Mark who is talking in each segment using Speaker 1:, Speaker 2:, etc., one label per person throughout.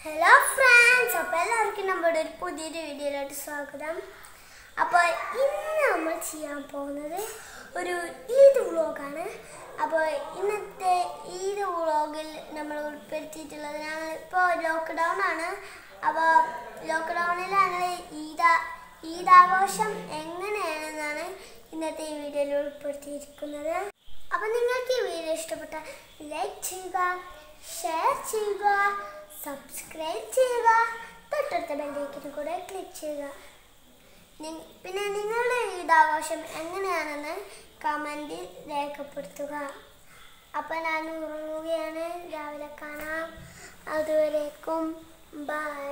Speaker 1: hello friends അപ്പോൾ എല്ലാവർക്കും നമ്മുടെ ഒരു പുതിയൊരു വീഡിയോയിലോട്ട് സ്വാഗതം അപ്പോൾ ഇന്ന് നമ്മൾ ചെയ്യാൻ പോകുന്നത് ഒരു ഈദ് വ്ളോഗാണ് അപ്പോൾ ഇന്നത്തെ ഈദ് വ്ളോഗിൽ നമ്മൾ ഉൾപ്പെടുത്തിയിട്ടുള്ളത് ഞങ്ങൾ ഇപ്പോൾ ലോക്ക്ഡൗൺ ആണ് അപ്പോൾ ലോക്ക്ഡൗണിൽ ഞങ്ങൾ ഈദ് ഈദാഘോഷം എങ്ങനെയാണെന്നാണ് ഇന്നത്തെ ഈ വീഡിയോയിൽ ഉൾപ്പെടുത്തിയിരിക്കുന്നത് അപ്പോൾ നിങ്ങൾക്ക് ഈ വീഡിയോ ഇഷ്ടപ്പെട്ട ലൈക്ക് ചെയ്യുക ഷെയർ ചെയ്യുക സബ്സ്ക്രൈബ് ചെയ്യുക തൊട്ടടുത്ത ബെല്ലേക്കിന് കൂടെ ക്ലിക്ക് ചെയ്യുക നി- പിന്നെ നിങ്ങളുടെ ഈദാഘോഷം എങ്ങനെയാണെന്ന് കമൻറ്റിൽ രേഖപ്പെടുത്തുക അപ്പം ഞാൻ ഉറങ്ങുകയാണ് രാവിലെ കാണാം അതുവരേക്കും ബൈ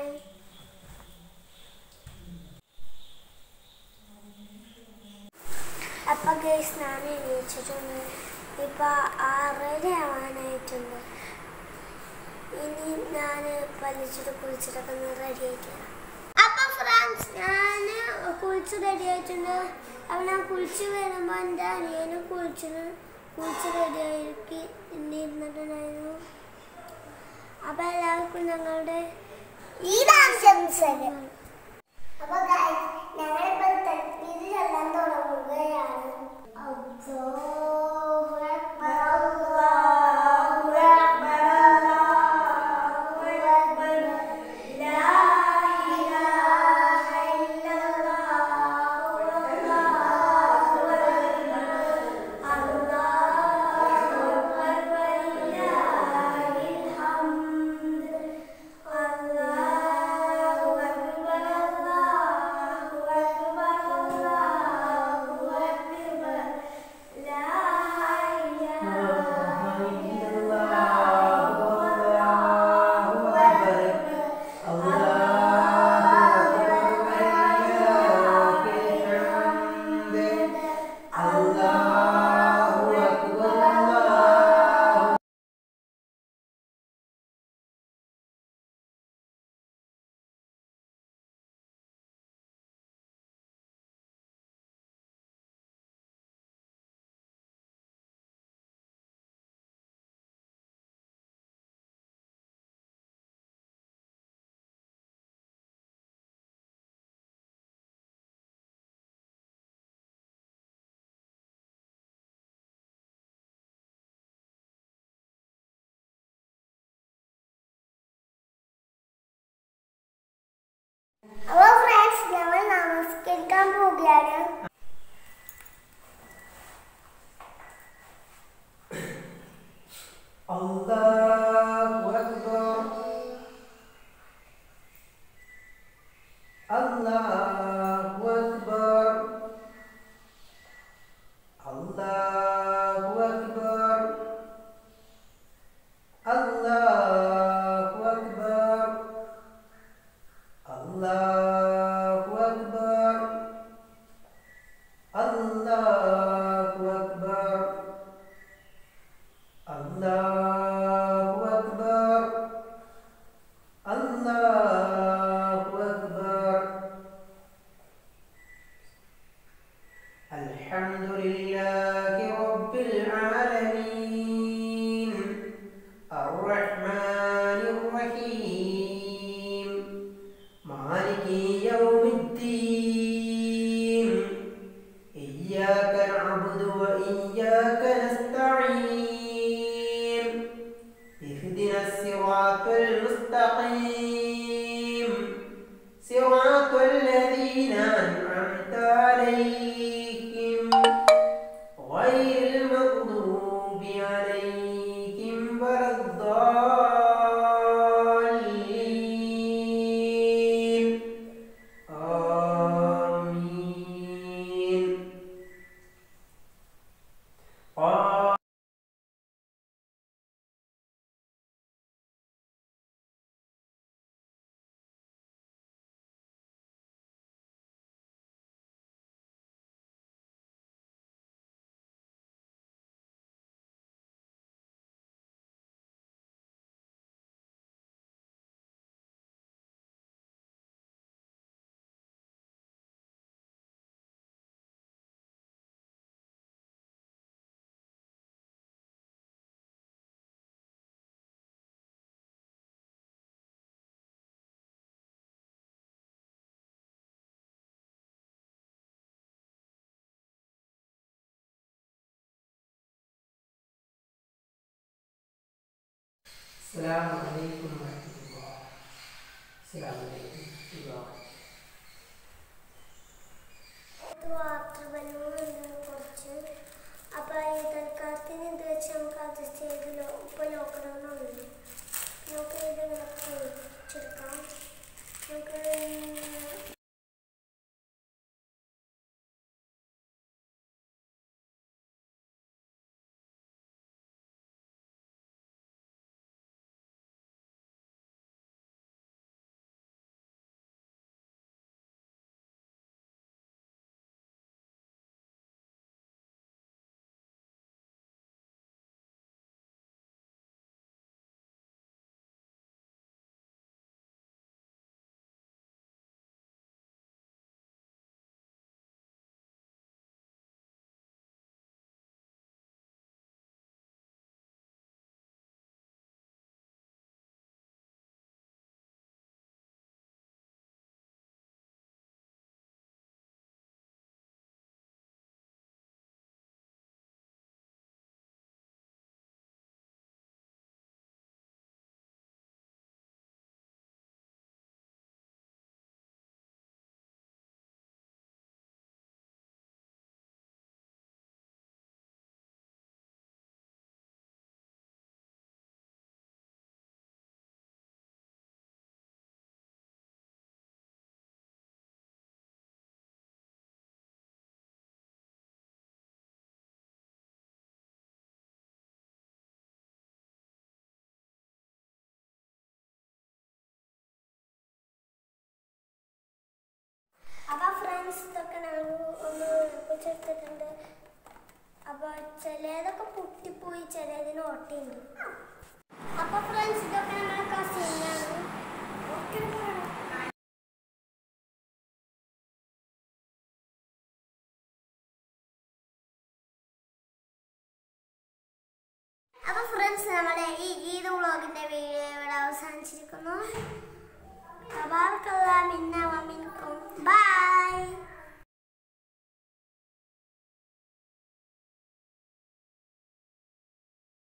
Speaker 1: അപ്പം ഗേസ് ഞാൻ എണീച്ചിട്ടുണ്ട് ഇപ്പം ആറര ആവാനായിട്ടുണ്ട് ഇനി ഞാൻ പല്ലിച്ചിട്ട് കുളിച്ചിട്ടൊക്കെ ഒന്ന് റെഡി ആയിട്ടാണ് അപ്പം ഫ്രണ്ട്സ് ഞാൻ കുളിച്ച് റെഡി ആയിട്ടുണ്ട് അപ്പം ഞാൻ കുളിച്ച് വരുമ്പോൾ എൻ്റെ അനിയനും കുളിച്ചു കുളിച്ച് റെഡി ആക്കി ഇരുന്നിട്ടുണ്ടായിരുന്നു അപ്പം എല്ലാവർക്കും ഞങ്ങളുടെ ഈദാശംസകൾ അപ്പൊ ഗൈസ് ഞങ്ങളിപ്പോ തക്ബീർ ചൊല്ലാൻ തുടങ്ങുകയാണ് അല്ലാഹു അക്ബർ അല്ലാഹു അക്ബർ അല്ലാഹു അക്ബർ ലാ ഇലാഹ ഇല്ലല്ലാഹു അല്ലാഹു അക്ബർ അല്ലാഹു അക്ബർ വലില്ലാഹിൽ ഹംദ് അല്ലാഹു അക്ബർ അല്ലാഹു അക്ബർ അല്ലാഹു അക്ബർ ലാ ഇലാഹ ഇല്ലല്ലാഹു അല്ലാഹു അക്ബർ അപ്പോൾ ഫ്രണ്ട്സ് ഞങ്ങൾ നമസ്കരിക്കാൻ പോവുകയാണ്
Speaker 2: Allahu Akbar Allahu Akbar Allahu Akbar Allahu Akbar Allahu Akbar Allahu Akbar Allahu Akbar Allahu Akbar Alhamdulillahi Rabbil Alamin Ar-Rahmanir Rahim Maliki Yawmiddin إياك نعبد وإياك نستعين اهدنا الصراط المستقيم صراط الذين أنعمت عليهم غير المغضوب عليهم ولا الضالين آمين قال അസ്സലാമു അലൈക്കും വറഹ്മത്തുള്ളാഹി അസ്സലാമു അലൈക്കും വറഹ്മത്തുള്ളാഹി
Speaker 1: വാട്ടർ ബലൂൺ കുറച്ച് അപ്പോൾ ഈ തൽക്കാലത്തിന് ഇത് വെച്ച് നമുക്ക് അഡ്ജസ്റ്റ് ചെയ്ത് ലോ ഇപ്പോൾ ലോക്കണമെന്നുള്ളൂ നമുക്ക് ഇത് ഇങ്ങനെ കുഴിച്ചെടുക്കാം നമുക്ക് അപ്പോൾ ഫ്രണ്ട്സ് ഇതൊക്കെ ഞങ്ങൾ ഒന്ന് വെച്ചെടുത്തിട്ടുണ്ട് അപ്പോൾ ചിലതൊക്കെ പൊട്ടിപ്പോയി ചിലതിന് ഓട്ടയുണ്ട് അപ്പോൾ ഫ്രണ്ട്സ് ഇതൊക്കെ നമ്മളെ കസിനാണ് അപ്പോൾ ഫ്രണ്ട്സ് നമ്മുടെ ഈ ഈദ് വ്ളോഗിൻ്റെ വീഡിയോ ഇവിടെ അവസാനിച്ചിരിക്കുന്നു